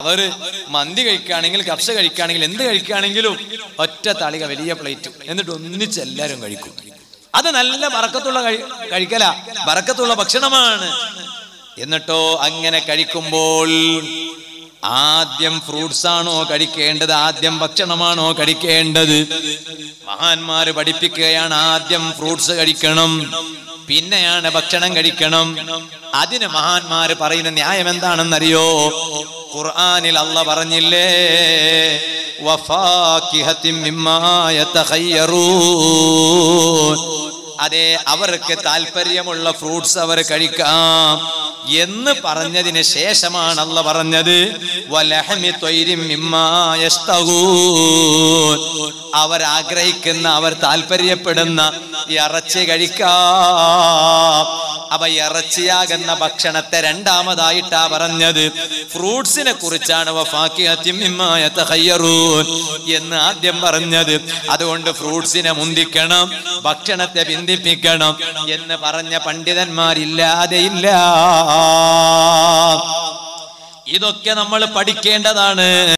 അവര് മന്തി കഴിക്കുകയാണെങ്കിൽ കപ്സ കഴിക്കുകയാണെങ്കിൽ എന്ത് കഴിക്കുകയാണെങ്കിലും ഒറ്റ തളിക വലിയ പ്ലേറ്റ് എന്നിട്ട് ഒന്നിച്ച് എല്ലാവരും കഴിക്കും അത് നല്ല ബറക്കത്തുള്ള കഴി- കഴിക്കല ബറക്കത്തുള്ള ഭക്ഷണമാണ് എന്നിട്ടോ അങ്ങനെ കഴിക്കുമ്പോൾ ആദ്യം ഫ്രൂട്ട്സ് ആണോ കഴിക്കേണ്ടത് ആദ്യം ഭക്ഷണമാണോ കഴിക്കേണ്ടത് മഹാന്മാര് പഠിപ്പിക്കുകയാണ് ആദ്യം ഫ്രൂട്ട്സ് കഴിക്കണം പിന്നെയാണ് ഭക്ഷണം കഴിക്കണം അതിന് മഹാന്മാര് പറയുന്ന ന്യായം എന്താണെന്നറിയോ ഖുർആനിൽ അല്ല പറഞ്ഞില്ലേ വഫാക്കിഹത്തിൻ മിമ്മാ യതഖയ്യറൂൻ അതെ അവർക്ക് താല്പര്യമുള്ള ഫ്രൂട്ട്സ് അവർ കഴിക്കാം എന്ന് പറഞ്ഞതിന് ശേഷമാണ് അല്ല പറഞ്ഞത് വലഹമി ത്വയ്രിൻ മിമ്മാ യസ്തഗൂൻ. അവർ ആഗ്രഹിക്കുന്ന അവർ താല്പര്യപ്പെടുന്ന ഇറച്ചി കഴിക്കാം അപ്പൊ ഇറച്ചിയാകുന്ന ഭക്ഷണത്തെ രണ്ടാമതായിട്ടാ പറഞ്ഞത് ഫ്രൂട്ട്സിനെ കുറിച്ചാണ് വഫാക്കിഹത്തിൻ മിമ്മാ യതഖയ്യറൂൻ എന്ന് ആദ്യം പറഞ്ഞത് അതുകൊണ്ട് ഫ്രൂട്ട്സിനെ മുന്തിക്കണം ഭക്ഷണത്തെ പിന്തിപ്പിക്കണം എന്ന് പറഞ്ഞ പണ്ഡിതന്മാരില്ലാതെ ഇല്ല ഇതൊക്കെ നമ്മൾ പഠിക്കേണ്ടതാണ്